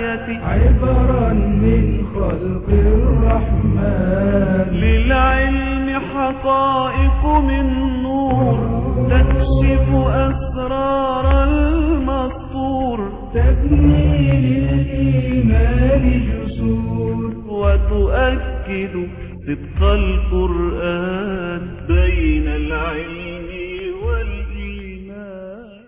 عبرا من خلق الرحمن للعلم حقائق من نور تكشف أسرار المسطور تبني للإيمان جسور وتؤكد صدق القرآن بين العلم والإيمان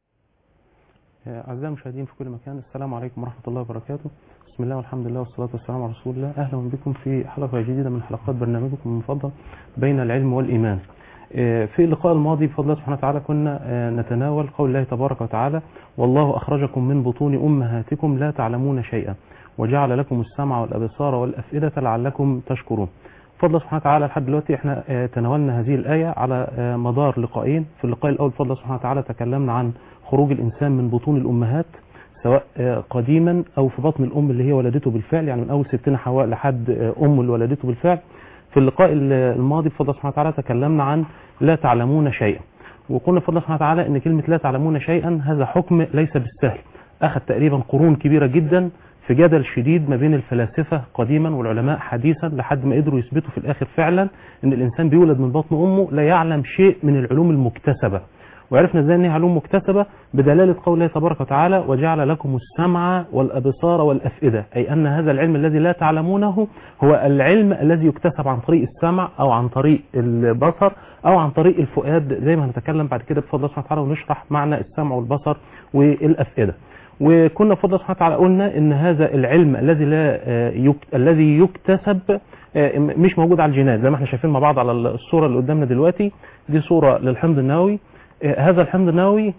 أعزائي المشاهدين في كل مكان السلام عليكم ورحمة الله وبركاته بسم الله والحمد لله والصلاة والسلام على رسول الله أهلا بكم في حلقة جديدة من حلقات برنامجكم المفضل بين العلم والإيمان في اللقاء الماضي بفضل الله سبحانه وتعالى كنا نتناول قول الله تبارك وتعالى والله أخرجكم من بطون أمهاتكم لا تعلمون شيئا وجعل لكم السمع والأبصار والأفئدة لعلكم تشكرون بفضل الله سبحانه وتعالى لحد دلوقتي احنا تناولنا هذه الآية على مدار لقاءين في اللقاء الأول بفضل الله سبحانه وتعالى تكلمنا عن خروج الإنسان من بطون الأمهات سواء قديما أو في بطن الأم اللي هي ولدته بالفعل يعني من أول ستنا حواء لحد أم اللي ولدته بالفعل في اللقاء الماضي بفضل الله سبحانه وتعالى تكلمنا عن لا تعلمون شيئا وقلنا بفضل الله سبحانه وتعالى ان كلمة لا تعلمون شيئا هذا حكم ليس بالسهل اخذ تقريبا قرون كبيرة جدا في جدل شديد ما بين الفلاسفة قديما والعلماء حديثا لحد ما قدروا يثبتوا في الاخر فعلا ان الانسان بيولد من بطن امه لا يعلم شيء من العلوم المكتسبة وعرفنا ازاي ان هي علوم مكتسبة بدلالة قول الله تبارك وتعالى وجعل لكم السمع والابصار والافئدة اي ان هذا العلم الذي لا تعلمونه هو العلم الذي يكتسب عن طريق السمع او عن طريق البصر او عن طريق الفؤاد زي ما هنتكلم بعد كده بفضل الله سبحانه وتعالى ونشرح معنى السمع والبصر والافئدة وكنا بفضل الله سبحانه وتعالى قلنا ان هذا العلم الذي لا يك... الذي يكتسب مش موجود على الجينات زي ما احنا شايفين مع بعض على الصورة اللي قدامنا دلوقتي دي صورة للحمض النووي هذا الحمض النووي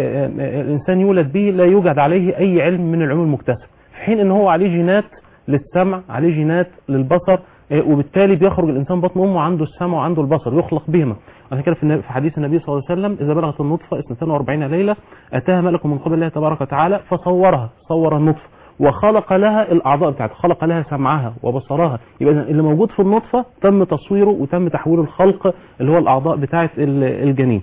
الإنسان يولد به لا يوجد عليه أي علم من العلوم المكتسبة في حين أنه هو عليه جينات للسمع عليه جينات للبصر وبالتالي بيخرج الإنسان بطن أمه عنده السمع وعنده البصر يخلق بهما عشان كده في حديث النبي صلى الله عليه وسلم إذا بلغت النطفة 42 ليلة أتاها ملك من قبل الله تبارك وتعالى فصورها صور النطفة وخلق لها الأعضاء بتاعتها خلق لها سمعها وبصرها يبقى اللي موجود في النطفة تم تصويره وتم تحويل الخلق اللي هو الأعضاء بتاعت الجنين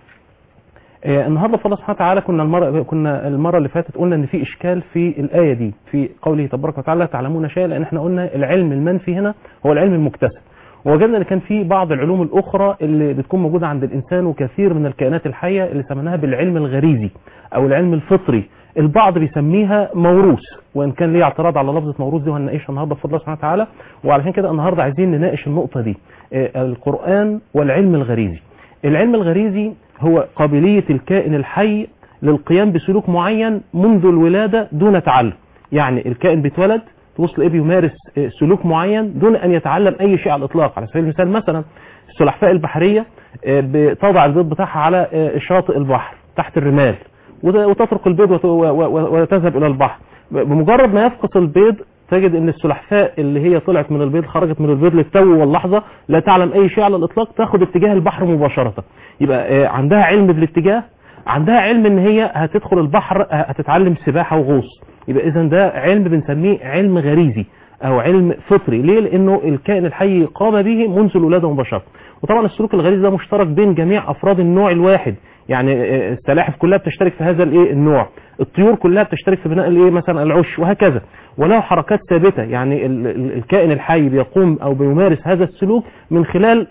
النهارده فالله سبحانه وتعالى كنا المره كنا المره اللي فاتت قلنا ان في اشكال في الايه دي في قوله تبارك وتعالى تعلمون شيئا لان احنا قلنا العلم المنفي هنا هو العلم المكتسب ووجدنا ان كان في بعض العلوم الاخرى اللي بتكون موجوده عند الانسان وكثير من الكائنات الحيه اللي سميناها بالعلم الغريزي او العلم الفطري البعض بيسميها موروث وان كان ليه اعتراض على لفظه موروث دي وهنناقشها النهارده بفضل الله سبحانه وتعالى وعلشان كده النهارده عايزين نناقش النقطه دي القران والعلم الغريزي العلم الغريزي هو قابلية الكائن الحي للقيام بسلوك معين منذ الولادة دون تعلم يعني الكائن بيتولد تبص تلاقيه بيمارس سلوك معين دون أن يتعلم أي شيء على الإطلاق على سبيل المثال مثلا السلحفاء البحرية بتضع البيض بتاعها على شاطئ البحر تحت الرمال وتترك البيض وتذهب إلى البحر بمجرد ما يفقس البيض تجد ان السلحفاء اللي هي طلعت من البيض خرجت من البيض للتو واللحظة لا تعلم اي شيء على الاطلاق تاخد اتجاه البحر مباشرة يبقى عندها علم بالاتجاه عندها علم ان هي هتدخل البحر هتتعلم سباحة وغوص يبقى اذا ده علم بنسميه علم غريزي او علم فطري ليه لانه الكائن الحي قام به منذ الولادة مباشرة وطبعا السلوك الغريزي ده مشترك بين جميع افراد النوع الواحد يعني السلاحف كلها بتشترك في هذا الايه النوع الطيور كلها بتشترك في بناء الايه مثلا العش وهكذا وله حركات ثابته يعني الكائن الحي بيقوم او بيمارس هذا السلوك من خلال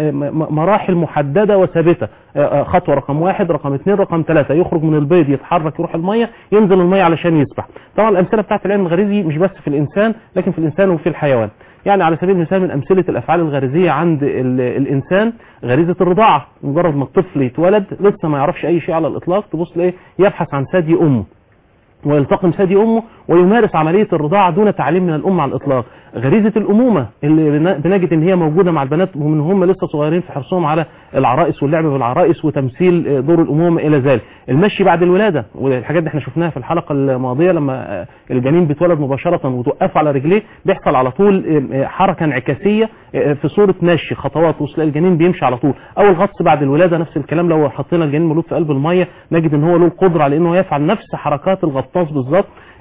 مراحل محدده وثابته خطوه رقم واحد رقم اثنين رقم ثلاثه يخرج من البيض يتحرك يروح الميه ينزل الميه علشان يسبح طبعا الامثله بتاعت العلم الغريزي مش بس في الانسان لكن في الانسان وفي الحيوان يعني على سبيل المثال من أمثلة الأفعال الغريزية عند الإنسان غريزة الرضاعة مجرد ما الطفل يتولد لسه ما يعرفش أي شيء على الإطلاق تبص لإيه يبحث عن ثدي أمه ويلتقم ثدي أمه ويمارس عملية الرضاعة دون تعليم من الأم على الإطلاق غريزة الأمومة اللي بنجد إن هي موجودة مع البنات ومن هم لسه صغيرين في حرصهم على العرائس واللعب بالعرائس وتمثيل دور الأمومة إلى ذلك المشي بعد الولادة والحاجات دي احنا شفناها في الحلقة الماضية لما الجنين بيتولد مباشرة وتوقف على رجليه بيحصل على طول حركة انعكاسية في صورة مشي خطوات وصل الجنين بيمشي على طول أو الغطس بعد الولادة نفس الكلام لو حطينا الجنين مولود في قلب المية نجد إن هو له القدرة على إنه يفعل نفس حركات الغطاس بالظبط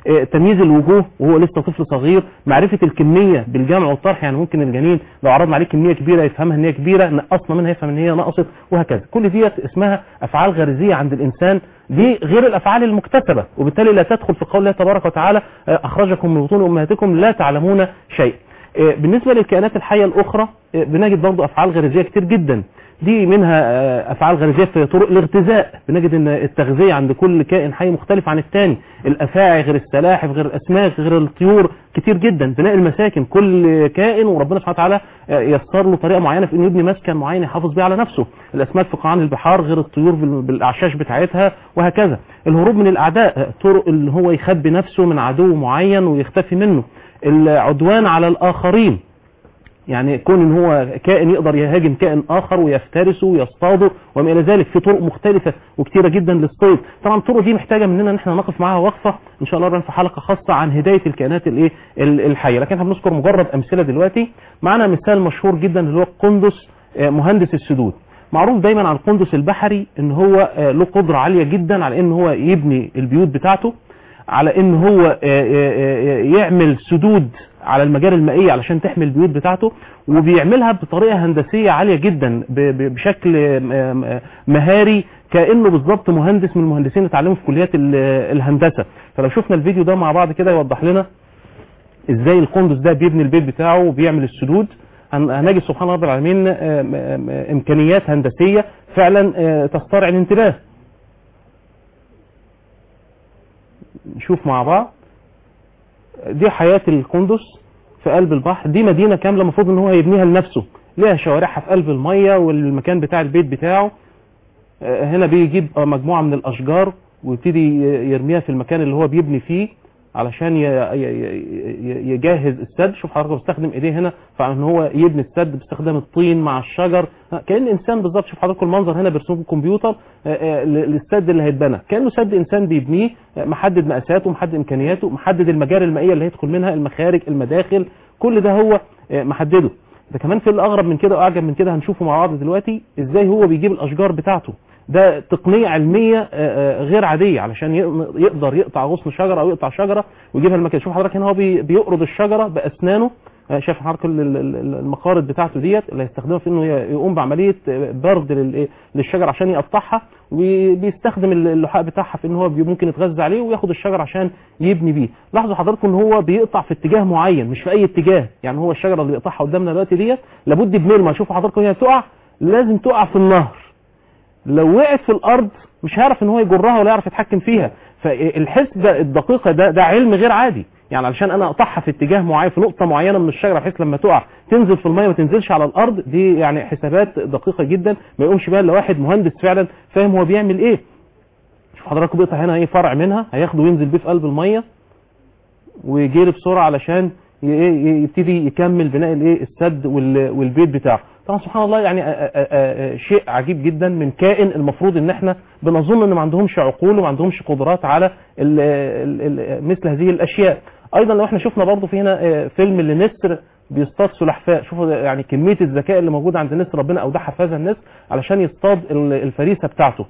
آه، تمييز الوجوه وهو لسه طفل صغير معرفة الكمية بالجمع والطرح يعني ممكن الجنين لو عرضنا عليه كمية كبيرة يفهمها ان هي كبيرة نقصنا منها يفهم ان هي نقصت وهكذا كل ديت اسمها افعال غريزية عند الانسان دي غير الافعال المكتسبة وبالتالي لا تدخل في قول الله تبارك وتعالى آه، اخرجكم من بطون امهاتكم لا تعلمون شيء آه، بالنسبة للكائنات الحية الاخرى آه، بنجد برضو افعال غريزية كتير جدا دي منها آه، افعال غريزيه في طرق الاغتذاء بنجد ان التغذيه عند كل كائن حي مختلف عن الثاني الافاعي غير السلاحف غير الاسماك غير الطيور كتير جدا بناء المساكن كل كائن وربنا سبحانه وتعالى آه، يسر له طريقه معينه في انه يبني مسكن معين يحافظ بيه على نفسه الاسماك في قاعان البحار غير الطيور بال- بالاعشاش بتاعتها وهكذا الهروب من الاعداء آه، طرق اللي هو يخبي نفسه من عدو معين ويختفي منه العدوان على الاخرين يعني كون ان هو كائن يقدر يهاجم كائن اخر ويفترسه ويصطاده وما الى ذلك في طرق مختلفه وكتيره جدا للصيد طبعا الطرق دي محتاجه مننا ان احنا نقف معاها وقفه ان شاء الله ربنا في حلقه خاصه عن هدايه الكائنات الايه ال- الحيه لكن احنا بنذكر مجرد امثله دلوقتي معانا مثال مشهور جدا اللي هو قندس آه، مهندس السدود معروف دايما عن القندس البحري ان هو آه، له قدره عاليه جدا على ان هو يبني البيوت بتاعته على ان هو آه، آه، آه، يعمل سدود على المجاري المائية علشان تحمي البيوت بتاعته وبيعملها بطريقة هندسية عالية جدا ب- ب- بشكل آه، آه، مهاري كأنه بالظبط مهندس من المهندسين اللي اتعلموا في كليات ال- الهندسة فلو شفنا الفيديو ده مع بعض كده يوضح لنا ازاي القندس ده بيبني البيت بتاعه وبيعمل السدود هن- هنجد سبحان رب العالمين آه، آم- آم- امكانيات هندسية فعلا آه، تسترعي الانتباه نشوف مع بعض دي حياة القندس في قلب البحر دي مدينة كاملة المفروض ان هو يبنيها لنفسه ليها شوارعها في قلب المية والمكان بتاع البيت بتاعه آه، هنا بيجيب آه، مجموعة من الاشجار ويبتدي ي- يرميها في المكان اللي هو بيبني فيه علشان ي- ي- ي- يجهز السد شوف حضرتك بيستخدم ايديه هنا فان هو يبني السد باستخدام الطين مع الشجر ها، كان انسان بالظبط شوف حضرتك المنظر هنا برسوم الكمبيوتر آه، آه، ل- للسد اللي هيتبنى كانه سد انسان بيبنيه آه، محدد مقاساته محدد امكانياته محدد المجاري المائيه اللي هيدخل منها المخارج المداخل كل ده هو آه، محدده ده كمان في الاغرب من كده واعجب من كده هنشوفه مع بعض دلوقتي ازاي هو بيجيب الاشجار بتاعته ده تقنيه علميه آه، آه، غير عاديه علشان ي- يقدر يقطع غصن شجره او يقطع شجره ويجيبها المكان شوف حضرتك هنا هو بي- بيقرض الشجره باسنانه آه، شايف حضرتك ال- ال- ال- المقارض بتاعته ديت اللي هيستخدمها في انه ي- يقوم بعمليه آه، برد لل- للشجر عشان يقطعها وبيستخدم ال- اللحاء بتاعها في ان هو بي- ممكن يتغذى عليه وياخد الشجر عشان يبني بيه لاحظوا حضراتكم ان هو بيقطع في اتجاه معين مش في اي اتجاه يعني هو الشجره اللي يقطعها قدامنا دلوقتي ديت لابد بملمه شوفوا حضراتكم هي تقع لازم تقع في النهر لو وقعت في الارض مش هيعرف ان هو يجرها ولا يعرف يتحكم فيها فالحسبه الدقيقه ده ده علم غير عادي يعني علشان انا اقطعها في اتجاه معين في نقطه معينه من الشجره بحيث لما تقع تنزل في الميه ما تنزلش على الارض دي يعني حسابات دقيقه جدا ما يقومش بها الا واحد مهندس فعلا فاهم هو بيعمل ايه شوف حضراتكم بيقطع هنا ايه فرع منها هياخده وينزل بيه في قلب الميه ويجري بسرعه علشان ي- ي- يبتدي يكمل بناء الايه السد وال- والبيت بتاعه طبعا سبحان الله يعني آه، آه، آه، شيء عجيب جدا من كائن المفروض ان احنا بنظن ان ما عندهمش عقول وما عندهمش قدرات على ال ال ال مثل هذه الاشياء ايضا لو احنا شفنا برضو في هنا آه، فيلم لنسر بيصطاد سلحفاء شوفوا ده يعني كميه الذكاء اللي موجود عند النسر ربنا اودعها في هذا النسر علشان يصطاد ال- الفريسه بتاعته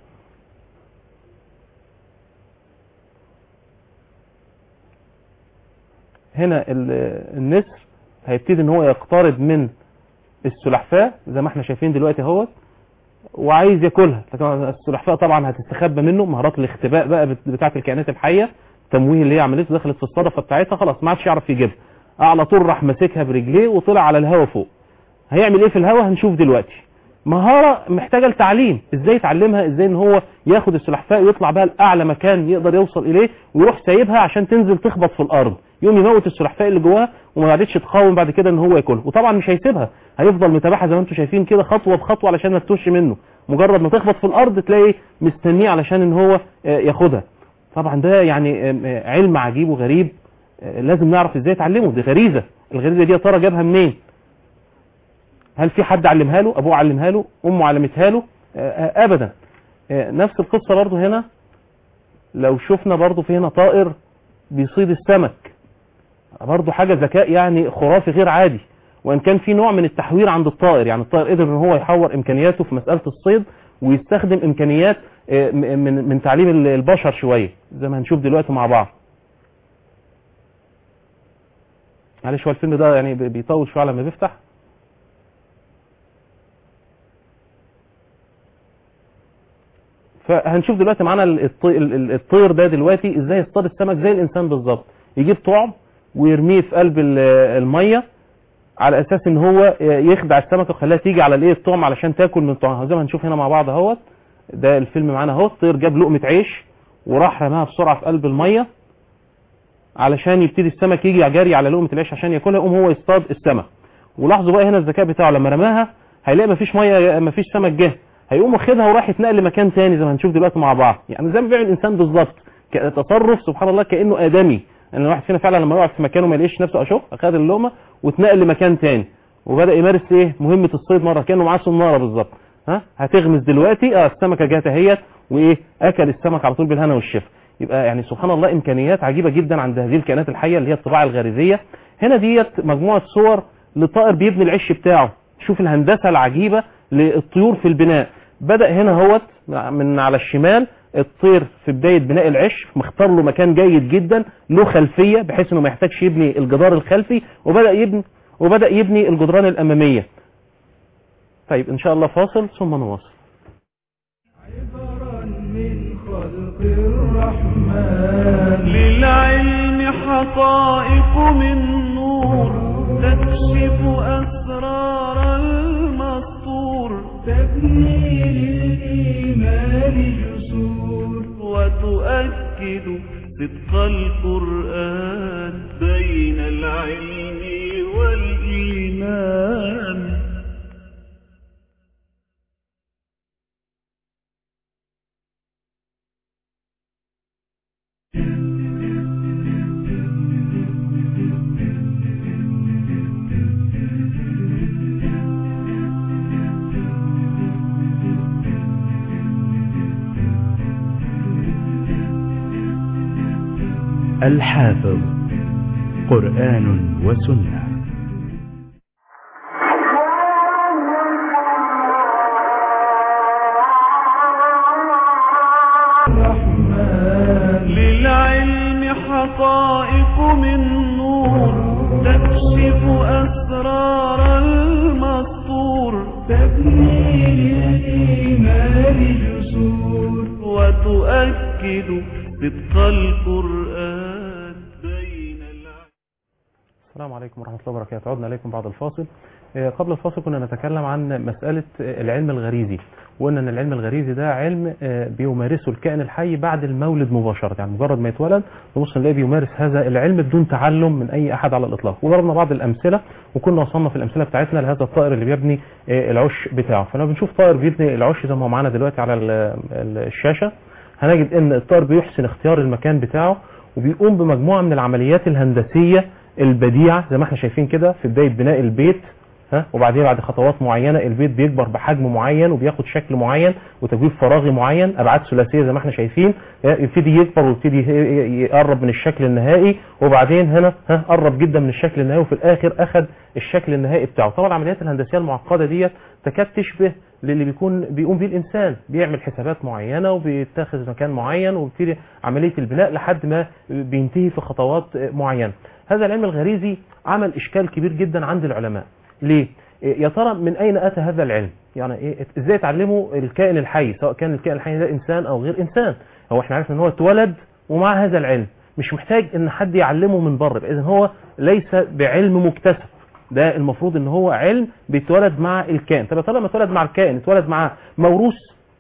هنا ال- النسر هيبتدي ان هو يقترب من السلحفاة زي ما احنا شايفين دلوقتي اهوت وعايز ياكلها لكن السلحفاة طبعا هتستخبى منه مهارات الاختباء بقى بت- بتاعه الكائنات الحيه التمويه اللي هي عملته دخلت في الصدفه بتاعتها خلاص ما عادش يعرف يجيبها على طول راح ماسكها برجليه وطلع على الهوا فوق هيعمل ايه في الهوا هنشوف دلوقتي مهارة محتاجة لتعليم ازاي يتعلمها ازاي ان هو ياخد السلحفاة ويطلع بها لأعلى مكان يقدر يوصل اليه ويروح سايبها عشان تنزل تخبط في الارض يقوم يموت السلحفاة اللي جواها وما عادتش تقاوم بعد كده ان هو ياكلها وطبعا مش هيسيبها هيفضل متابعها زي ما انتم شايفين كده خطوة بخطوة علشان ما تتوش منه مجرد ما تخبط في الارض تلاقي مستنيه علشان ان هو آه، ياخدها طبعا ده يعني آم، آه، علم عجيب وغريب آه، لازم نعرف ازاي تعلمه دي غريزة الغريزة دي يا ترى جابها منين هل في حد علمها له ابوه علمها له امه علمتها له آه، آه، ابدا آه، نفس القصة برضو هنا لو شفنا برضو في هنا طائر بيصيد السمك برضو حاجة ذكاء يعني خرافي غير عادي وان كان في نوع من التحوير عند الطائر يعني الطائر قدر ان هو يحور امكانياته في مسألة الصيد ويستخدم امكانيات آه، م- من من تعليم ال- البشر شوية زي ما هنشوف دلوقتي مع بعض معلش هو الفيلم ده يعني بي- بيطول شويه لما بيفتح فهنشوف دلوقتي معانا ال- الطي- ال- ال- الطير ده دلوقتي ازاي يصطاد السمك زي الانسان بالظبط يجيب طعم ويرميه في قلب ال- الميه على اساس ان هو يخدع السمكه ويخليها تيجي على الايه الطعم علشان تاكل من طعمها زي ما هنشوف هنا مع بعض اهوت ده الفيلم معانا اهو الطير جاب لقمه عيش وراح رماها بسرعه في قلب الميه علشان يبتدي السمك يجي جري على لقمه العيش عشان ياكلها يقوم هو يصطاد السمك ولاحظوا بقى هنا الذكاء بتاعه لما رماها هيلاقي مفيش ميه مفيش سمك جه هيقوم واخدها وراح يتنقل لمكان تاني زي ما هنشوف دلوقتي مع بعض يعني زي ما بيعمل الانسان بالظبط ك- تصرف سبحان الله كانه ادمي ان الواحد فينا فعلا لما يقعد في مكانه ما يلاقيش نفسه اشوف اخذ اللقمه واتنقل لمكان تاني وبدا يمارس ايه مهمه الصيد مره كانه معاه صناره بالظبط ها هتغمز دلوقتي اه السمكه جات اهيت وايه اكل السمك على طول بالهنا والشفا يبقى يعني سبحان الله امكانيات عجيبه جدا عند هذه الكائنات الحيه اللي هي الطباعه الغريزيه هنا ديت مجموعه صور لطائر بيبني العش بتاعه شوف الهندسه العجيبه للطيور في البناء بدا هنا هوت من على الشمال الطير في بدايه بناء العش مختار له مكان جيد جدا له خلفيه بحيث انه ما يحتاجش يبني الجدار الخلفي وبدا يبني وبدا يبني الجدران الاماميه طيب ان شاء الله فاصل ثم نواصل عبرا من خلق الرحمن للعلم حقائق من نور تكشف أسرار المسطور تبني للإيمان جسور وتؤكد صدق القرآن بين العلم والإيمان الحافظ قرآن وسنة الرحمن للعلم حقائق من نور تكشف أسرار المسطور تبني للإيمان جسور وتؤكد صدق القرآن بين العلم السلام عليكم ورحمة الله وبركاته عدنا إليكم بعد الفاصل آه، قبل الفاصل كنا نتكلم عن مسألة آه، العلم الغريزي وقلنا أن العلم الغريزي ده علم آه، بيمارسه الكائن الحي بعد المولد مباشرة يعني مجرد ما يتولد نبص نلاقيه بيمارس هذا العلم بدون تعلم من أي أحد على الإطلاق وضربنا بعض الأمثلة وكنا وصلنا في الأمثلة بتاعتنا لهذا الطائر اللي بيبني آه، العش بتاعه فلما بنشوف طائر بيبني العش زي ما هو معانا دلوقتي على ال- ال- الشاشة هنجد ان الطائر بيحسن اختيار المكان بتاعه وبيقوم بمجموعة من العمليات الهندسية البديعة زي ما احنا شايفين كده في بداية بناء البيت ها وبعدين بعد خطوات معينة البيت بيكبر بحجم معين وبياخد شكل معين وتجويف فراغي معين ابعاد ثلاثية زي ما احنا شايفين ها، يبتدي يكبر ويبتدي ي- يقرب من الشكل النهائي وبعدين هنا ها قرب جدا من الشكل النهائي وفي الاخر اخد الشكل النهائي بتاعه طبعا العمليات الهندسية المعقدة ديت تكاد تشبه للي بيكون بيقوم بيه الانسان بيعمل حسابات معينه وبيتخذ مكان معين وبيبتدي عمليه البناء لحد ما بينتهي في خطوات معينه هذا العلم الغريزي عمل اشكال كبير جدا عند العلماء ليه يا ترى من اين اتى هذا العلم يعني إيه ازاي اتعلموا الكائن الحي سواء كان الكائن الحي ده انسان او غير انسان هو احنا عرفنا ان هو اتولد ومع هذا العلم مش محتاج ان حد يعلمه من بره اذا هو ليس بعلم مكتسب ده المفروض ان هو علم بيتولد مع الكائن طب يا ترى لما اتولد مع الكائن اتولد معاه موروث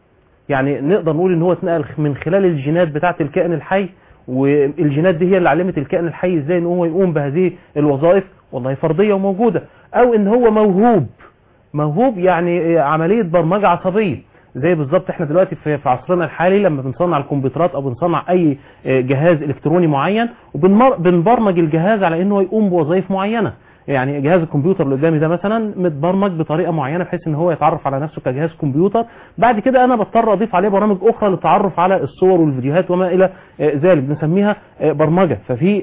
يعني نقدر نقول ان هو اتنقل من خلال الجينات بتاعه الكائن الحي والجينات دي هي اللي علمت الكائن الحي ازاي ان هو يقوم بهذه الوظائف والله فرضيه وموجوده او ان هو موهوب موهوب يعني عمليه برمجه عصبيه زي بالظبط احنا دلوقتي في في عصرنا الحالي لما بنصنع الكمبيوترات او بنصنع اي جهاز الكتروني معين وبنبرمج الجهاز على انه يقوم بوظائف معينه يعني جهاز الكمبيوتر اللي قدامي ده مثلا متبرمج بطريقه معينه بحيث ان هو يتعرف على نفسه كجهاز كمبيوتر بعد كده انا بضطر اضيف عليه برامج اخرى للتعرف على الصور والفيديوهات وما الى ذلك بنسميها برمجه ففي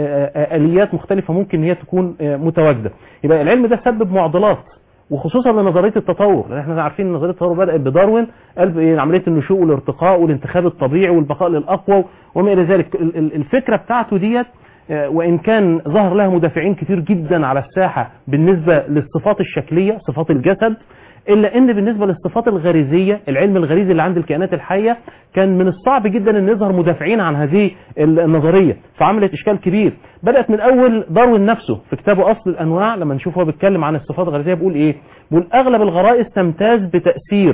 اليات مختلفه ممكن ان هي تكون متواجده يبقى العلم ده سبب معضلات وخصوصا لنظريه التطور لان احنا عارفين ان نظريه التطور بدات بداروين قال عمليه النشوء والارتقاء والانتخاب الطبيعي والبقاء للاقوى وما الى ذلك الفكره بتاعته ديت آه، وإن كان ظهر لها مدافعين كتير جدا على الساحة بالنسبة للصفات الشكلية صفات الجسد إلا أن بالنسبة للصفات الغريزية العلم الغريزي اللي عند الكائنات الحية كان من الصعب جدا أن يظهر مدافعين عن هذه النظرية فعملت إشكال كبير بدأت من أول داروين نفسه في كتابه أصل الأنواع لما نشوف هو بيتكلم عن الصفات الغريزية بيقول إيه بيقول أغلب الغرائز تمتاز بتأثير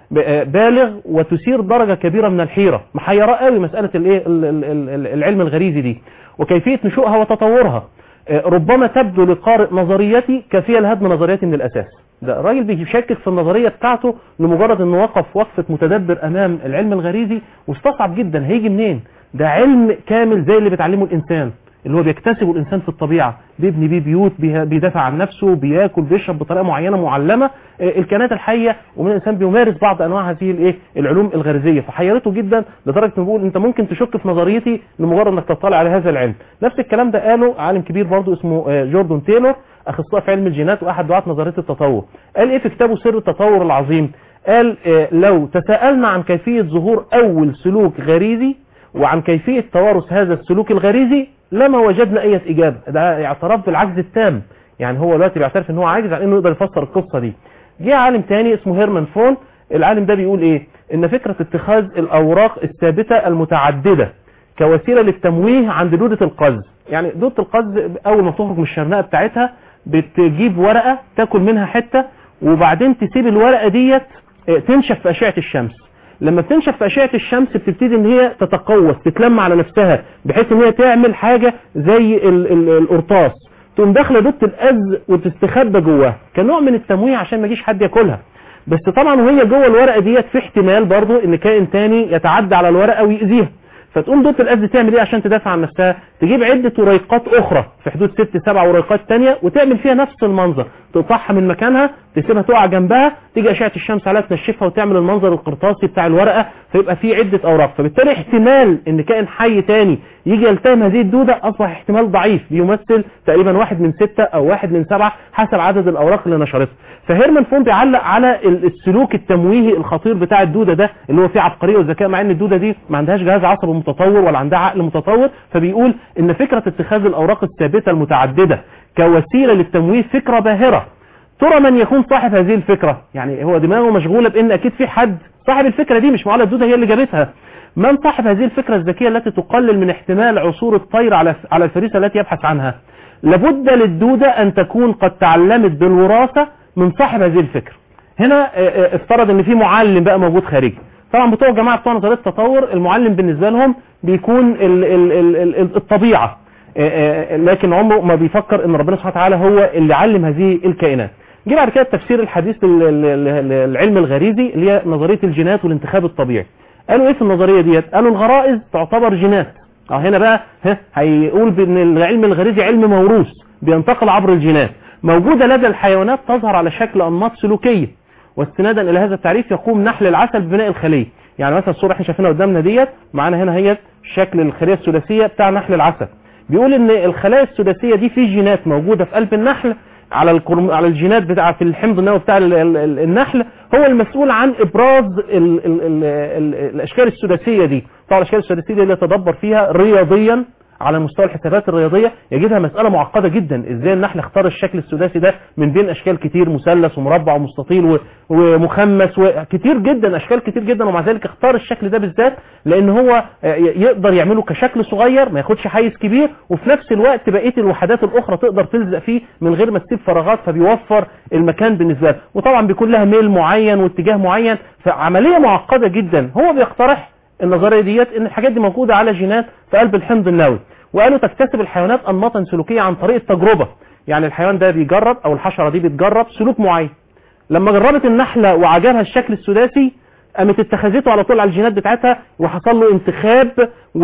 ب- بالغ وتثير درجة كبيرة من الحيرة محيرة قوي مسألة الايه ال- ال- ال- العلم الغريزي دي وكيفية نشوئها وتطورها آه، ربما تبدو لقارئ نظريتي كافية لهدم نظريتي من الأساس ده الراجل بيشكك في النظرية بتاعته لمجرد انه وقف وقفة متدبر امام العلم الغريزي واستصعب جدا هيجي منين ده علم كامل زي اللي بيتعلمه الانسان اللي هو بيكتسبه الانسان في الطبيعه بيبني بيه بيوت بيه- بيدافع عن نفسه بياكل بيشرب بطريقه معينه معلمه آه، الكائنات الحيه ومن الانسان بيمارس بعض انواع هذه الايه العلوم الغريزيه فحيرته جدا لدرجه انه بيقول انت ممكن تشك في نظريتي لمجرد انك تطلع على هذا العلم نفس الكلام ده قاله عالم كبير برضه اسمه آه، جوردون تايلور اخصائي في علم الجينات واحد دعاة نظريه التطور قال ايه في كتابه سر التطور العظيم قال آه، لو تساءلنا عن كيفيه ظهور اول سلوك غريزي وعن كيفية توارث هذا السلوك الغريزي لما وجدنا اي اجابة ده اعتراف بالعجز التام يعني هو دلوقتي بيعترف ان هو عاجز عن انه يقدر يفسر القصة دي جه عالم تاني اسمه هيرمان فون العالم ده بيقول ايه ان فكرة اتخاذ الاوراق الثابتة المتعددة كوسيلة للتمويه عند دودة القز يعني دودة القز اول ما تخرج من الشرنقة بتاعتها بتجيب ورقة تاكل منها حتة وبعدين تسيب الورقة ديت اه، تنشف في اشعة الشمس لما بتنشف في اشعه الشمس بتبتدي ان هي تتقوس تتلم على نفسها بحيث ان هي تعمل حاجه زي ال ال القرطاس تقوم داخله دوت الاز وتستخبى جواها كنوع من التمويه عشان ما يجيش حد ياكلها بس طبعا وهي جوه الورقه ديت في احتمال برضو ان كائن تاني يتعدى على الورقه ويأذيها فتقوم دوت الاز تعمل ايه عشان تدافع عن نفسها تجيب عده وريقات اخرى في حدود ست سبع وريقات تانية وتعمل فيها نفس المنظر تقطعها من مكانها تسيبها تقع جنبها تيجي اشعه الشمس عليها تنشفها وتعمل المنظر القرطاسي بتاع الورقه فيبقى فيه عده اوراق فبالتالي احتمال ان كائن حي تاني يجي يلتهم هذه الدوده اصبح احتمال ضعيف بيمثل تقريبا واحد من ستة او واحد من سبعة حسب عدد الاوراق اللي نشرتها فهيرمان فون بيعلق على ال- السلوك التمويهي الخطير بتاع الدوده ده اللي هو فيه عبقريه وذكاء مع ان الدوده دي ما عندهاش جهاز عصبي متطور ولا عندها عقل متطور فبيقول ان فكره اتخاذ الاوراق الثابته المتعدده كوسيله للتمويه فكره باهره ترى من يكون صاحب هذه الفكرة يعني هو دماغه مشغولة بان اكيد في حد صاحب الفكرة دي مش معقولة الدودة هي اللي جابتها من صاحب هذه الفكرة الذكية التي تقلل من احتمال عثور الطير على على الفريسة التي يبحث عنها لابد للدودة ان تكون قد تعلمت بالوراثة من صاحب هذه الفكرة هنا آه، آه، افترض ان في معلم بقى موجود خارجي طبعا بتوع الجماعة بتوع نظرية التطور المعلم بالنسبة لهم بيكون ال ال ال ال الطبيعة آه، آه، لكن عمره ما بيفكر ان ربنا سبحانه وتعالى هو اللي علم هذه الكائنات جه بعد كده التفسير الحديث لل- لل- لل- للعلم الغريزي اللي هي نظريه الجينات والانتخاب الطبيعي قالوا ايه في النظريه ديت قالوا الغرائز تعتبر جينات اه هنا بقى ها هيقول بان العلم الغريزي علم موروث بينتقل عبر الجينات موجوده لدى الحيوانات تظهر على شكل انماط سلوكيه واستنادا الى هذا التعريف يقوم نحل العسل ببناء الخليه يعني مثلا الصوره احنا شايفينها قدامنا ديت معانا هنا هي شكل الخليه الثلاثيه بتاع نحل العسل بيقول ان الخلايا السداسيه دي في جينات موجوده في قلب النحل على الكرم... على الجينات بتاع في الحمض النووي بتاع ال... ال... ال- النحل هو المسؤول عن ابراز ال... ال... ال... ال... الاشكال السداسيه دي طبعا الاشكال السداسيه دي اللي يتدبر فيها رياضيا على مستوى الحسابات الرياضيه يجدها مساله معقده جدا ازاي النحل اختار الشكل السداسي ده من بين اشكال كتير مثلث ومربع ومستطيل و... ومخمس وكتير جدا اشكال كتير جدا ومع ذلك اختار الشكل ده بالذات لان هو آه، ي- يقدر يعمله كشكل صغير ما ياخدش حيز كبير وفي نفس الوقت بقيه الوحدات الاخرى تقدر تلزق فيه من غير ما تسيب فراغات فبيوفر المكان بالنسبه له وطبعا بيكون لها ميل معين واتجاه معين فعمليه معقده جدا هو بيقترح النظريه ديت ان الحاجات دي موجوده على جينات في قلب الحمض النووي وقالوا تكتسب الحيوانات انماطا سلوكيه عن طريق التجربه يعني الحيوان ده بيجرب او الحشره دي بتجرب سلوك معين لما جربت النحله وعجبها الشكل السداسي قامت اتخذته على طول على الجينات بتاعتها وحصل له انتخاب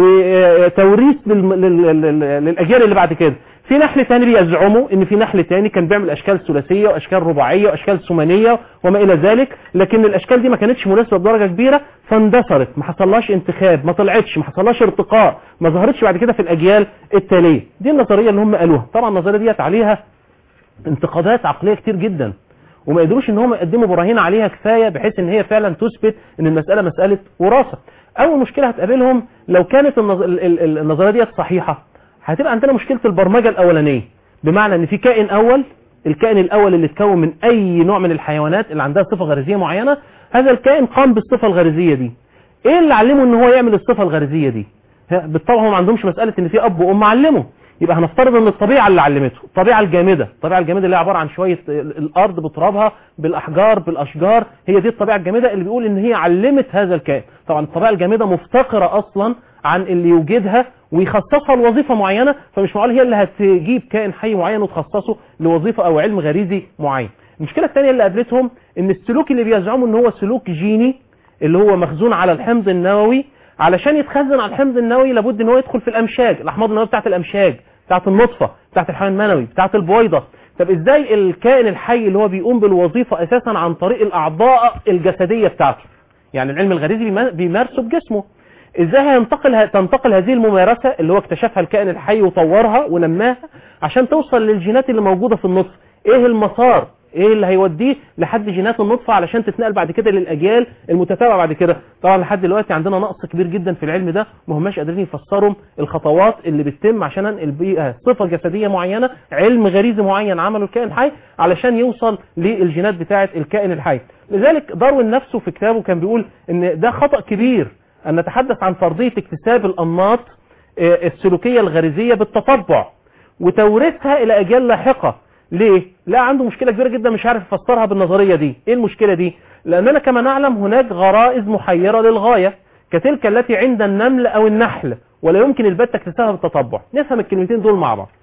وتوريث للم- لل- لل- للاجيال اللي بعد كده في نحل تاني بيزعموا ان في نحل تاني كان بيعمل اشكال ثلاثيه واشكال رباعيه واشكال ثمانيه وما الى ذلك لكن الاشكال دي ما كانتش مناسبه بدرجه كبيره فاندثرت ما حصلهاش انتخاب ما طلعتش ما حصلهاش ارتقاء ما ظهرتش بعد كده في الاجيال التاليه دي النظريه اللي هم قالوها طبعا النظريه ديت عليها انتقادات عقليه كتير جدا وما قدروش ان هم يقدموا براهين عليها كفايه بحيث ان هي فعلا تثبت ان المساله مساله وراثه اول مشكله هتقابلهم لو كانت النظ- ال- ال- ال- النظريه ديت صحيحه هتبقى عندنا مشكله البرمجه الاولانيه بمعنى ان في كائن اول الكائن الاول اللي اتكون من اي نوع من الحيوانات اللي عندها صفه غريزيه معينه هذا الكائن قام بالصفه الغريزيه دي ايه اللي علمه ان هو يعمل الصفه الغريزيه دي ها، بالطبع هم ما عندهمش مساله ان في اب وام علمه يبقى هنفترض ان الطبيعه اللي علمته الطبيعه الجامده الطبيعه الجامده اللي هي عباره عن شويه ال- الارض بترابها بالاحجار بالاشجار هي دي الطبيعه الجامده اللي بيقول ان هي علمت هذا الكائن طبعا الطبيعه الجامده مفتقره اصلا عن اللي يوجدها ويخصصها لوظيفه معينه فمش معقول هي اللي هتجيب كائن حي معين وتخصصه لوظيفه او علم غريزي معين المشكله الثانيه اللي قابلتهم ان السلوك اللي بيزعموا ان هو سلوك جيني اللي هو مخزون على الحمض النووي علشان يتخزن على الحمض النووي لابد ان هو يدخل في الامشاج الاحماض النوويه بتاعت الامشاج بتاعت النطفه بتاعت الحيوان المنوي بتاعت البويضه طب ازاي الكائن الحي اللي هو بيقوم بالوظيفه اساسا عن طريق الاعضاء الجسديه بتاعته يعني العلم الغريزي بيما- بيمارسه بجسمه ازاي هينتقل تنتقل هذه الممارسه اللي هو اكتشفها الكائن الحي وطورها ونماها عشان توصل للجينات اللي موجوده في النطفه ايه المسار ايه اللي هيوديه لحد جينات النطفه علشان تتنقل بعد كده للاجيال المتتابعه بعد كده طبعا لحد دلوقتي عندنا نقص كبير جدا في العلم ده ما هماش قادرين يفسروا الخطوات اللي بتتم عشان انقل بيها صفه جسديه معينه علم غريزي معين عمله الكائن الحي علشان يوصل للجينات بتاعه الكائن الحي لذلك داروين نفسه في كتابه كان بيقول ان ده خطا كبير ان نتحدث عن فرضيه اكتساب الانماط آه، السلوكيه الغريزيه بالتطبع وتوريثها الى اجيال لاحقه ليه لا عنده مشكله كبيره جدا مش عارف يفسرها بالنظريه دي ايه المشكله دي لاننا كما نعلم هناك غرائز محيره للغايه كتلك التي عند النمل او النحل ولا يمكن البتة اكتسابها بالتطبع نفهم الكلمتين دول مع بعض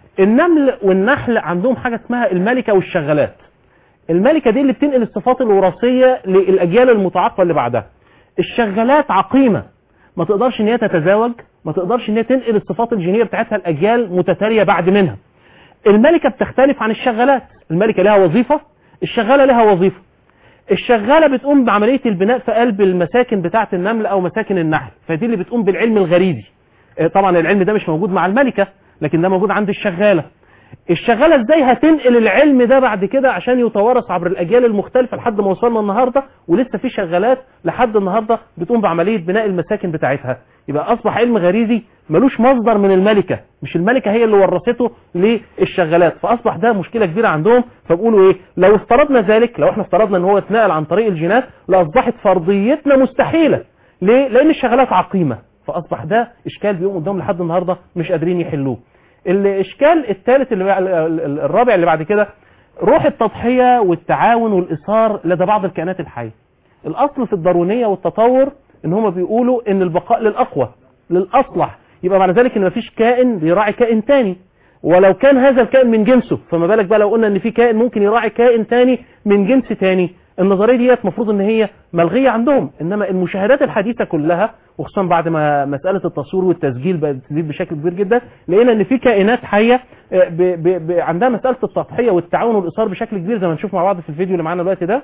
النمل والنحل عندهم حاجه اسمها الملكه والشغالات الملكه دي اللي بتنقل الصفات الوراثيه للاجيال المتعاقبه اللي بعدها الشغالات عقيمه ما تقدرش ان هي تتزاوج ما تقدرش ان هي تنقل الصفات الجينيه بتاعتها الاجيال متتاليه بعد منها الملكه بتختلف عن الشغالات الملكه لها وظيفه الشغاله لها وظيفه الشغاله بتقوم بعمليه البناء في قلب المساكن بتاعه النمل او مساكن النحل فدي اللي بتقوم بالعلم الغريزي آه، طبعا العلم ده مش موجود مع الملكه لكن ده موجود عند الشغاله الشغاله ازاي هتنقل العلم ده بعد كده عشان يتوارث عبر الاجيال المختلفه لحد ما وصلنا النهارده ولسه في شغالات لحد النهارده بتقوم بعمليه بناء المساكن بتاعتها يبقى اصبح علم غريزي ملوش مصدر من الملكه مش الملكه هي اللي ورثته للشغالات فاصبح ده مشكله كبيره عندهم فبيقولوا ايه لو افترضنا ذلك لو احنا افترضنا ان هو اتنقل عن طريق الجينات لاصبحت فرضيتنا مستحيله ليه لان الشغالات عقيمه فاصبح ده اشكال بيقوم قدامهم لحد النهارده مش قادرين يحلوه الاشكال الثالث اللي بقى- ال- ال- الرابع اللي بعد كده روح التضحيه والتعاون والاصرار لدى بعض الكائنات الحيه الاصل في الداروينيه والتطور ان هم بيقولوا ان البقاء للاقوى للاصلح يبقى معنى ذلك ان مفيش كائن بيراعي كائن تاني ولو كان هذا الكائن من جنسه فما بالك بقى لو قلنا ان في كائن ممكن يراعي كائن تاني من جنس تاني النظريه ديت المفروض ان هي ملغيه عندهم انما المشاهدات الحديثه كلها وخصوصا بعد ما مساله التصوير والتسجيل بقت تزيد بشكل كبير جدا لقينا ان في كائنات حيه آه، ب ب ب عندها مساله التضحيه والتعاون والاصرار بشكل كبير زي ما نشوف مع بعض في الفيديو اللي معانا دلوقتي ده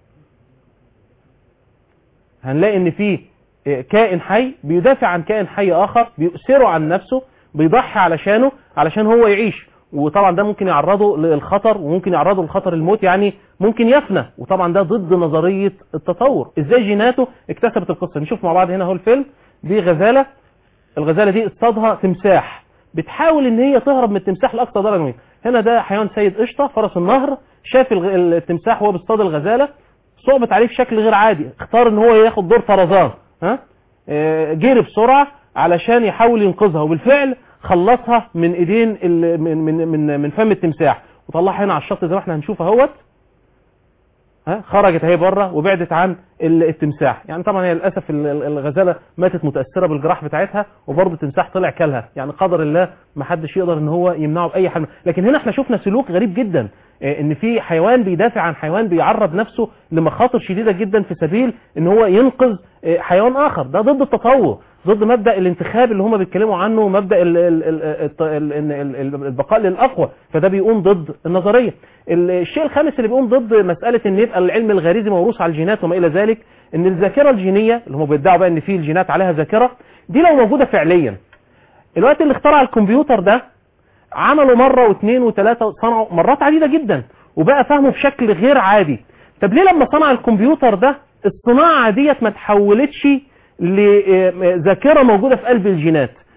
هنلاقي ان في آه، كائن حي بيدافع عن كائن حي اخر بيؤثره عن نفسه بيضحي علشانه علشان هو يعيش وطبعا ده ممكن يعرضه للخطر وممكن يعرضه لخطر الموت يعني ممكن يفنى وطبعا ده ضد نظريه التطور ازاي جيناته اكتسبت القصه نشوف مع بعض هنا اهو الفيلم دي غزاله الغزاله دي اصطادها تمساح بتحاول ان هي تهرب من التمساح لاقصى درجه ممكنه هنا ده حيوان سيد قشطه فرس النهر شاف الغ- التمساح وهو بيصطاد الغزاله صعبت عليه بشكل غير عادي اختار ان هو ياخد دور طرزان ها آه، جري بسرعه علشان يحاول ينقذها وبالفعل خلصها من ايدين ال- من من من من فم التمساح وطلعها هنا على الشط زي ما احنا هنشوف اهوت ها خرجت اهي بره وبعدت عن ال- التمساح يعني طبعا هي للاسف ال- ال- الغزاله ماتت متاثره بالجراح بتاعتها وبرضه التمساح طلع كلها يعني قدر الله ما حدش يقدر ان هو يمنعه باي حال لكن هنا احنا شفنا سلوك غريب جدا آه، ان في حيوان بيدافع عن حيوان بيعرض نفسه لمخاطر شديده جدا في سبيل ان هو ينقذ آه، حيوان اخر ده ضد التطور ضد مبدا الانتخاب اللي هم بيتكلموا عنه مبدا ال- ال- ال- الت- ال- ال- ال- البقاء للاقوى فده بيقوم ضد النظريه ال- الشيء الخامس اللي بيقوم ضد مساله ان يبقى العلم الغريزي موروث على الجينات وما الى ذلك ان الذاكره الجينيه اللي هم بيدعوا بقى ان في الجينات عليها ذاكره دي لو موجوده فعليا الوقت اللي اخترع الكمبيوتر ده عملوا مره واثنين وثلاثه صنعوا مرات عديده جدا وبقى فهمه بشكل غير عادي طب ليه لما صنع الكمبيوتر ده الصناعه ديت ما تحولتش لذاكره موجوده في قلب الجينات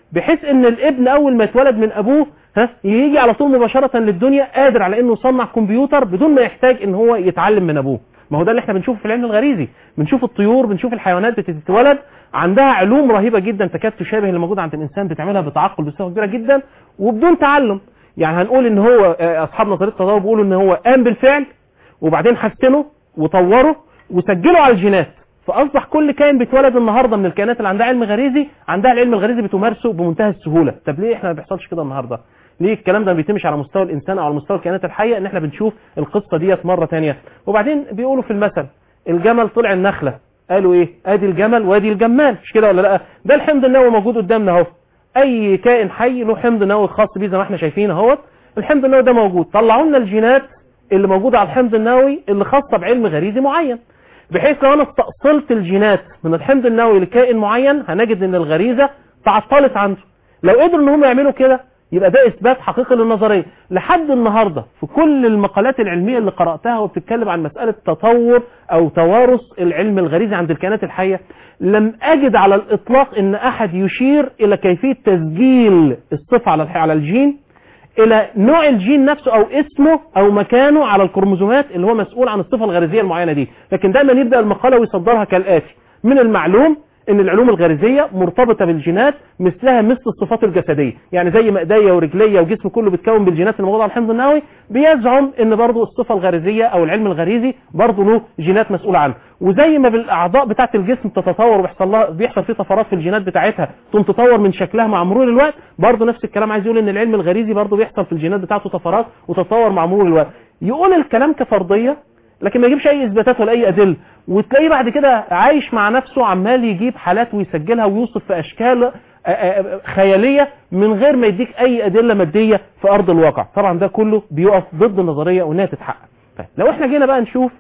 بحيث ان الابن اول ما يتولد من ابوه ها يجي على طول مباشره للدنيا قادر على انه يصنع كمبيوتر بدون ما يحتاج ان هو يتعلم من ابوه ما هو ده اللي احنا بنشوفه في العلم الغريزي بنشوف الطيور بنشوف الحيوانات بتتولد عندها علوم رهيبه جدا تكاد تشابه اللي موجوده عند الانسان بتعملها بتعقل بصفه كبيره جدا وبدون تعلم يعني هنقول ان هو آه، اصحاب نظريه التطور بيقولوا ان هو قام بالفعل وبعدين حسنه وطوره وسجله على الجينات فاصبح كل كائن بيتولد النهارده من الكائنات اللي عندها علم غريزي عندها العلم الغريزي بتمارسه بمنتهى السهوله طب ليه احنا ما بيحصلش كده النهارده ليه الكلام ده ما بيتمش على مستوى الانسان او على مستوى الكائنات الحيه ان احنا بنشوف القصه ديت مره تانية وبعدين بيقولوا في المثل الجمل طلع النخله قالوا ايه ادي الجمل وادي الجمال مش كده ولا لا ده الحمض النووي موجود قدامنا اهو اي كائن حي له حمض نووي خاص بيه زي ما احنا شايفين اهوت الحمض النووي ده موجود طلعوا لنا الجينات اللي موجوده على الحمض النووي اللي خاصه بعلم غريزي معين بحيث لو انا استأصلت الجينات من الحمض النووي لكائن معين هنجد ان الغريزه تعطلت عنده لو قدروا ان هم يعملوا كده يبقى ده اثبات حقيقي للنظريه لحد النهارده في كل المقالات العلميه اللي قراتها وبتتكلم عن مساله تطور او توارث العلم الغريزي عند الكائنات الحيه لم اجد على الاطلاق ان احد يشير الى كيفيه تسجيل الصفه على الح- على الجين الى نوع الجين نفسه او اسمه او مكانه على الكروموزومات اللي هو مسؤول عن الصفه الغريزيه المعينه دي لكن دايما يبدا المقاله ويصدرها كالاتي من المعلوم ان العلوم الغريزيه مرتبطه بالجينات مثلها مثل الصفات الجسديه يعني زي ما ايديا ورجليا وجسم كله بيتكون بالجينات اللي موجوده على الحمض النووي بيزعم ان برضه الصفه الغريزيه او العلم الغريزي برضه له جينات مسؤوله عنه وزي ما بالاعضاء بتاعه الجسم تتطور وبيحصل لها بيحصل فيه طفرات في الجينات بتاعتها ثم تطور من شكلها مع مرور الوقت برضه نفس الكلام عايز يقول ان العلم الغريزي برضه بيحصل في الجينات بتاعته طفرات وتتطور مع مرور الوقت يقول الكلام كفرضيه لكن ما يجيبش اي اثباتات ولا اي ادله وتلاقيه بعد كده عايش مع نفسه عمال يجيب حالات ويسجلها ويوصف في اشكال آه، آه، خياليه من غير ما يديك اي ادله ماديه في ارض الواقع طبعا ده كله بيقف ضد النظريه وانها تتحقق طيب لو احنا جينا بقى نشوف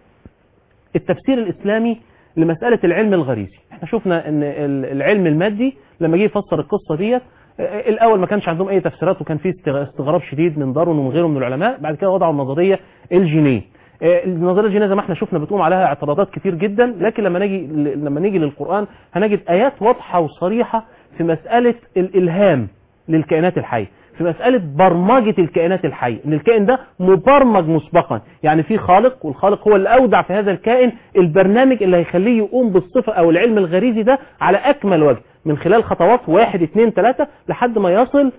التفسير الاسلامي لمساله العلم الغريزي احنا شفنا ان ال- العلم المادي لما جه يفسر القصه ديت آه، الاول ما كانش عندهم اي تفسيرات وكان في استغ- استغراب شديد من دارون ومن غيره من العلماء بعد كده وضعوا النظريه الجينيه آه، النظريه الجينيه زي ما احنا شفنا بتقوم عليها اعتراضات كتير جدا لكن لما نيجي لما نيجي للقران هنجد ايات واضحه وصريحه في مساله الالهام للكائنات الحيه في مسألة برمجة الكائنات الحية ان الكائن ده مبرمج مسبقا يعني في خالق والخالق هو اللي اودع في هذا الكائن البرنامج اللي هيخليه يقوم بالصفة او العلم الغريزي ده على اكمل وجه من خلال خطوات واحد اتنين تلاتة لحد ما يصل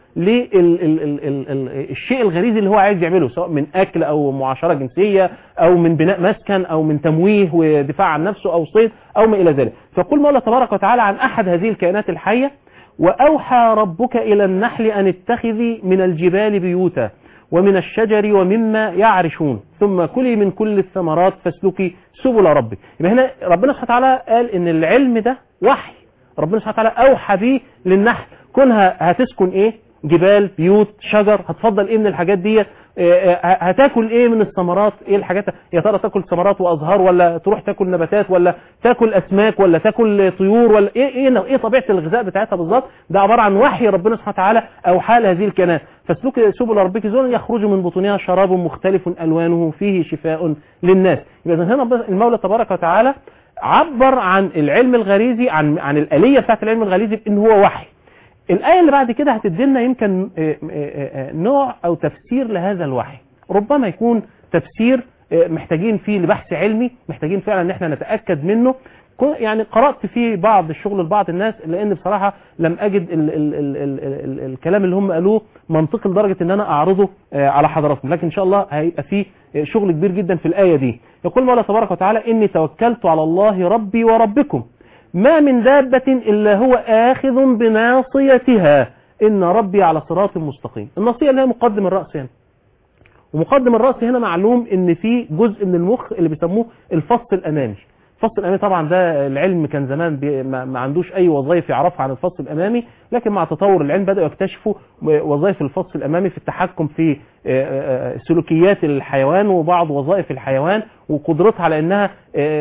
للشيء الغريزي اللي هو عايز يعمله سواء من اكل او معاشرة جنسية او من بناء مسكن او من تمويه ودفاع عن نفسه او صيد او ما الى ذلك فقل مولى تبارك وتعالى عن احد هذه الكائنات الحية وأوحى ربك إلى النحل أن اتخذي من الجبال بيوتا ومن الشجر ومما يعرشون ثم كلي من كل الثمرات فاسلكي سبل ربك يبقى هنا ربنا سبحانه وتعالى قال ان العلم ده وحي ربنا سبحانه وتعالى أوحى به للنحل كونها هتسكن ايه جبال بيوت شجر هتفضل ايه من الحاجات دي هتاكل ايه من الثمرات ايه الحاجات يا ترى تاكل ثمرات وازهار ولا تروح تاكل نباتات ولا تاكل اسماك ولا تاكل طيور ولا ايه ايه ايه طبيعه الغذاء بتاعتها بالظبط ده عباره عن وحي ربنا سبحانه وتعالى اوحى لهذه الكائنات فاسلك سبل ربك ذلا يخرج من بطونها شراب مختلف الوانه فيه شفاء للناس يبقى هنا المولى تبارك وتعالى عبر عن العلم الغريزي عن عن الاليه بتاعت العلم الغريزي بان هو وحي الآية اللي بعد كده هتدينا يمكن نوع أو تفسير لهذا الوحي ربما يكون تفسير محتاجين فيه لبحث علمي محتاجين فعلا ان احنا نتأكد منه يعني قرأت في بعض الشغل لبعض الناس لان بصراحة لم اجد ال ال ال ال ال الكلام اللي هم قالوه منطقي لدرجة ان انا اعرضه على حضراتكم لكن ان شاء الله هيبقى فيه شغل كبير جدا في الآية دي يقول مولا تبارك وتعالى اني توكلت على الله ربي وربكم ما من دابة إلا هو آخذ بناصيتها إن ربي على صراط مستقيم الناصية اللي هي مقدم الرأس هنا ومقدم الرأس هنا معلوم إن في جزء من المخ اللي بيسموه الفص الأمامي الفص الأمامي طبعا ده العلم كان زمان بي ما, ما عندوش أي وظائف يعرفها عن الفص الأمامي لكن مع تطور العلم بدأوا يكتشفوا وظائف الفص الأمامي في التحكم في سلوكيات الحيوان وبعض وظائف الحيوان وقدرتها على انها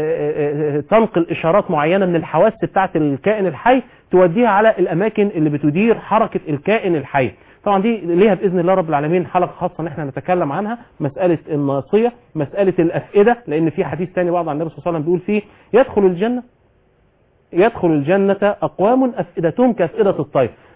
تنقل اشارات معينة من الحواس بتاعت الكائن الحي توديها على الاماكن اللي بتدير حركة الكائن الحي طبعا دي ليها باذن الله رب العالمين حلقه خاصه ان احنا نتكلم عنها مساله الناصيه مساله الافئده لان في حديث ثاني بعض عن النبي صلى الله عليه وسلم بيقول فيه يدخل الجنه يدخل الجنه اقوام افئدتهم كافئده الطير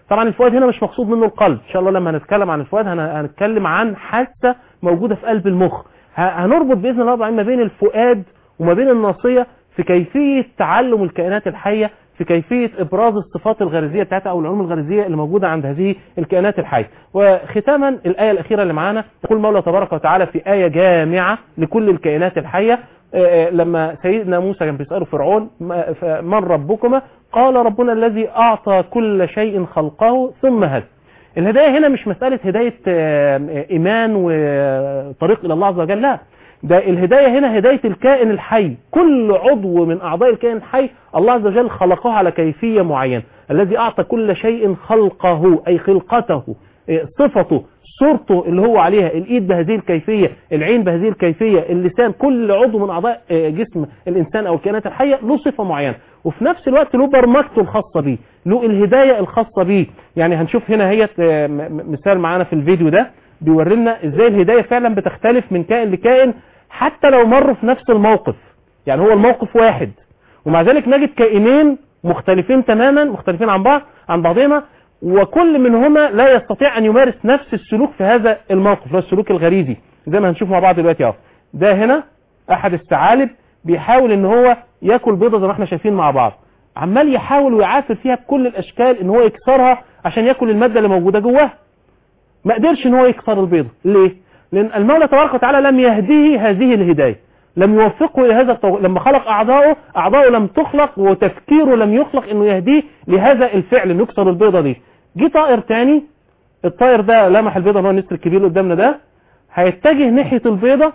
طبعا الفؤاد هنا مش مقصود منه القلب ان شاء الله لما هنتكلم عن الفؤاد هن- هنتكلم عن حاسه موجوده في قلب المخ ه- هنربط باذن الله طبعاً ما بين الفؤاد وما بين الناصيه في كيفيه تعلم الكائنات الحيه في كيفيه ابراز الصفات الغريزيه بتاعتها او العلوم الغريزيه اللي موجوده عند هذه الكائنات الحيه وختاما الايه الاخيره اللي معانا يقول المولى تبارك وتعالى في ايه جامعه لكل الكائنات الحيه آه، لما سيدنا موسى كان بيسأله فرعون ما- ف- من ربكما قال ربنا الذي أعطى كل شيء خلقه ثم هدى الهداية هنا مش مسألة هداية آه، إيمان وطريق إلى الله عز وجل لا ده الهداية هنا هداية الكائن الحي كل عضو من أعضاء الكائن الحي الله عز وجل خلقه على كيفية معينة الذي أعطى كل شيء خلقه أي خلقته إيه، صفته صورته اللي هو عليها الايد بهذه الكيفية العين بهذه الكيفية اللسان كل عضو من اعضاء آه، جسم الانسان او الكائنات الحية له صفة معينة وفي نفس الوقت له برمجته الخاصة بيه له الهداية الخاصة بيه يعني هنشوف هنا هي مثال معانا في الفيديو ده بيوري لنا ازاي الهداية فعلا بتختلف من كائن لكائن حتى لو مروا في نفس الموقف يعني هو الموقف واحد ومع ذلك نجد كائنين مختلفين تماما مختلفين عن بعض عن بعضهما وكل منهما لا يستطيع ان يمارس نفس السلوك في هذا الموقف اللي هو السلوك الغريزي زي ما هنشوف مع بعض دلوقتي اهو ده هنا احد الثعالب بيحاول ان هو ياكل بيضه زي ما احنا شايفين مع بعض عمال يحاول ويعافر فيها بكل الاشكال ان هو يكسرها عشان ياكل الماده اللي موجوده جواها ما قدرش ان هو يكسر البيضه ليه لان المولى تبارك وتعالى لم يهديه هذه الهدايه لم يوفقه الى هذا التو... لما خلق اعضائه اعضائه لم تخلق وتفكيره لم يخلق انه يهديه لهذا الفعل انه يكسر البيضه دي جه طائر تاني الطائر ده لمح البيضه اللي هو النسر الكبير اللي قدامنا ده هيتجه ناحيه البيضه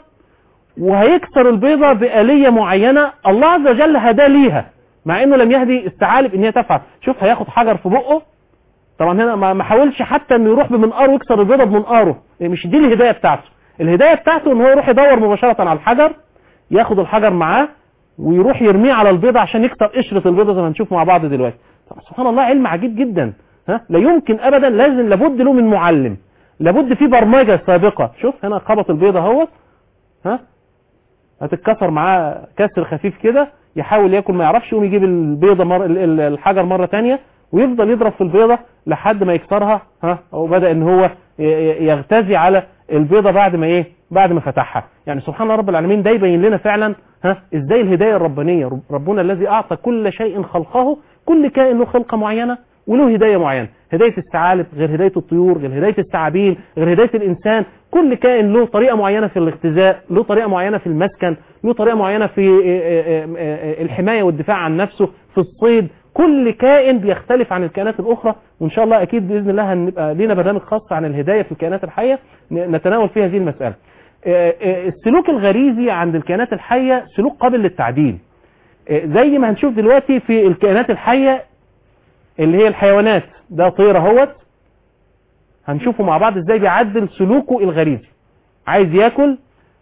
وهيكسر البيضه باليه معينه الله عز وجل هداه ليها مع انه لم يهدي الثعالب ان هي تفعل شوف هياخد حجر في بقه طبعا هنا ما ما حاولش حتى انه يروح بمنقاره ويكسر البيضه بمنقاره مش دي الهدايه بتاعته الهدايه بتاعته ان هو يروح يدور مباشره على الحجر ياخد الحجر معاه ويروح يرميه على البيضه عشان يكسر قشره البيضه زي ما هنشوف مع بعض دلوقتي طبعا سبحان الله علم عجيب جدا ها لا يمكن ابدا لازم لابد له من معلم لابد في برمجه سابقه شوف هنا خبط البيضه اهوت ها هتتكسر معاه كسر خفيف كده يحاول ياكل ما يعرفش يقوم يجيب البيضه مر... ال- ال- الحجر مره تانية ويفضل يضرب في البيضه لحد ما يكسرها ها وبدا ان هو ي- ي- يغتزي على البيضه بعد ما ايه بعد ما فتحها يعني سبحان الله رب العالمين ده يبين لنا فعلا ها ازاي الهدايه الربانيه رب- ربنا الذي اعطى كل شيء خلقه كل كائن له خلقه معينه وله هدايه معينه هدايه الثعالب غير هدايه الطيور غير هدايه الثعابين غير هدايه الانسان كل كائن له طريقه معينه في الاختزاء له طريقه معينه في المسكن له طريقه معينه في آه، آه، آه، الحمايه والدفاع عن نفسه في الصيد كل كائن بيختلف عن الكائنات الاخرى وان شاء الله اكيد باذن الله هنبقى لينا برنامج خاص عن الهدايه في الكائنات الحيه ن- نتناول فيه هذه المساله آه، آه، السلوك الغريزي عند الكائنات الحيه سلوك قابل للتعديل آه، زي ما هنشوف دلوقتي في الكائنات الحيه اللي هي الحيوانات ده طير اهوت هنشوفه مع بعض ازاي بيعدل سلوكه الغريزي عايز ياكل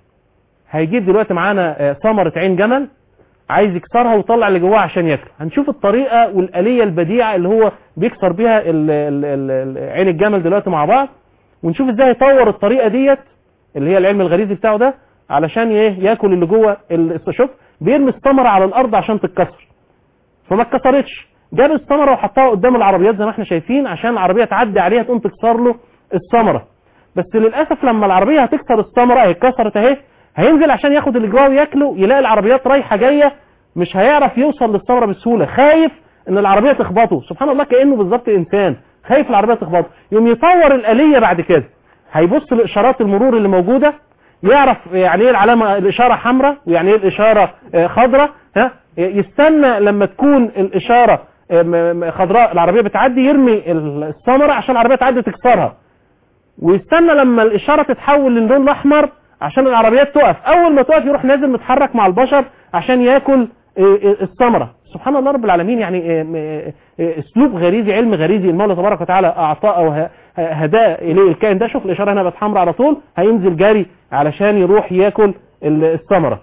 هيجيب دلوقتي معانا آه، ثمرة عين جمل عايز يكسرها ويطلع اللي جواها عشان ياكل هنشوف الطريقة والآلية البديعة اللي هو بيكسر بيها ال- ال- ال- ال- عين الجمل دلوقتي مع بعض ونشوف ازاي يطور الطريقة ديت اللي هي العلم الغريزي بتاعه ده علشان ايه ياكل اللي جوه ال- شوف بيرمي الثمرة على الارض عشان تتكسر فما اتكسرتش جاب الثمره وحطها قدام العربيات زي ما احنا شايفين عشان العربيه تعدي عليها تقوم تكسر له الثمره بس للاسف لما العربيه هتكسر الثمره هي اتكسرت اهي هينزل عشان ياخد اللي جواه وياكله يلاقي العربيات رايحه جايه مش هيعرف يوصل للثمره بسهوله خايف ان العربيه تخبطه سبحان الله كانه بالظبط انسان خايف العربيه تخبطه يقوم يطور الاليه بعد كده هيبص لاشارات المرور اللي موجوده يعرف يعني ايه العلامه الاشاره حمراء ويعني ايه الاشاره آه، خضراء ها يستنى لما تكون الاشاره آه، م- م- خضراء العربيه بتعدي يرمي الثمره عشان العربيه تعدي تكسرها ويستنى لما الاشاره تتحول للون الاحمر عشان العربيات تقف اول ما تقف يروح نازل متحرك مع البشر عشان ياكل آه، آه، الثمره سبحان الله رب العالمين يعني آه، آه، آه، اسلوب غريزي علم غريزي المولى تبارك وتعالى اعطاه او ه- هداه اليه الكائن ده شوف الاشاره هنا بقت حمراء على طول هينزل جري علشان يروح ياكل ال- الثمره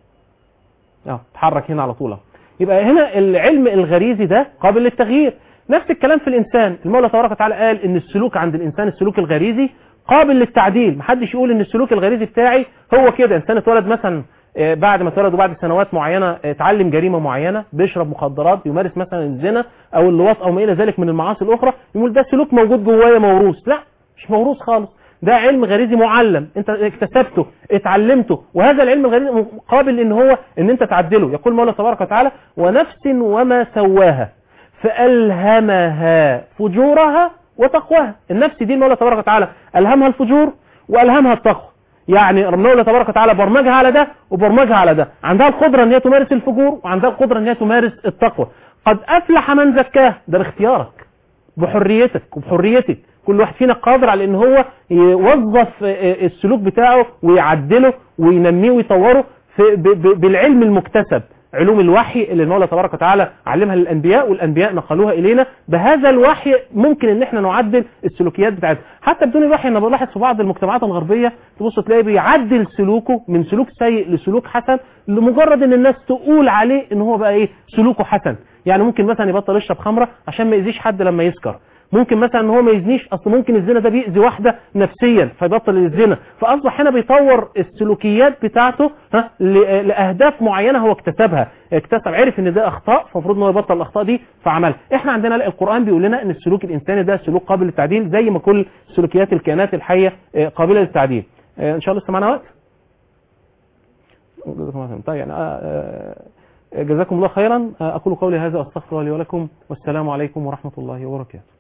اه اتحرك هنا على طول أهو. يبقى هنا العلم الغريزي ده قابل للتغيير نفس الكلام في الانسان المولى تبارك وتعالى قال ان السلوك عند الانسان السلوك الغريزي قابل للتعديل محدش يقول ان السلوك الغريزي بتاعي هو كده انسان اتولد مثلا آه، بعد ما اتولد وبعد سنوات معينه آه، اتعلم جريمه معينه بيشرب مخدرات بيمارس مثلا الزنا او اللواط او ما الى ذلك من المعاصي الاخرى يقول ده سلوك موجود جوايا موروث لا مش موروث خالص ده علم غريزي معلم انت اكتسبته اتعلمته وهذا العلم الغريزي قابل ان هو ان انت تعدله يقول مولى تبارك وتعالى ونفس وما سواها فألهمها فجورها وتقواها النفس دي المولى تبارك وتعالى ألهمها الفجور وألهمها التقوى يعني المولى تبارك وتعالى برمجها على ده وبرمجها على ده عندها القدرة ان هي تمارس الفجور وعندها القدرة ان هي تمارس التقوى قد أفلح من زكاه ده باختيارك بحريتك وبحريتك كل واحد فينا قادر على ان هو يوظف السلوك بتاعه ويعدله وينميه ويطوره في ب- ب- بالعلم المكتسب علوم الوحي اللي المولى تبارك وتعالى علمها للانبياء والانبياء نقلوها الينا بهذا الوحي ممكن ان احنا نعدل السلوكيات بتاعتنا حتى بدون الوحي انا بلاحظ في بعض المجتمعات الغربيه تبص تلاقي بيعدل سلوكه من سلوك سيء لسلوك حسن لمجرد ان الناس تقول عليه ان هو بقى ايه سلوكه حسن يعني ممكن مثلا يبطل يشرب خمره عشان ما يأذيش حد لما يسكر ممكن مثلا ان هو ما يزنيش اصل ممكن الزنا ده بيأذي واحده نفسيا فيبطل الزنا فاصبح هنا بيطور السلوكيات بتاعته ها ل- لاهداف معينه هو اكتسبها اكتسب عرف ان ده اخطاء فالمفروض ان هو يبطل الاخطاء دي فعملها احنا عندنا لا القران بيقول لنا ان السلوك الانساني ده سلوك قابل للتعديل زي ما كل سلوكيات الكائنات الحيه آه، قابله للتعديل آه، ان شاء الله لسه معانا وقت جزاكم الله خيرا. طيب يعني آه، آه، جزاكم الله خيرا آه، اقول قولي هذا واستغفر الله لي ولكم والسلام عليكم ورحمه الله وبركاته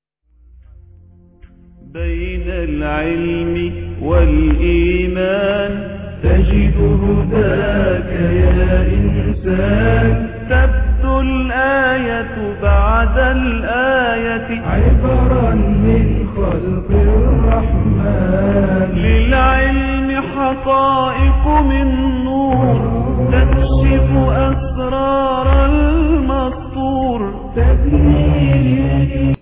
بين العلم والإيمان تجد هداك يا إنسان تبدو الآية بعد الآية عبرا من خلق الرحمن للعلم حقائق من نور تكشف أسرار المسطور تبني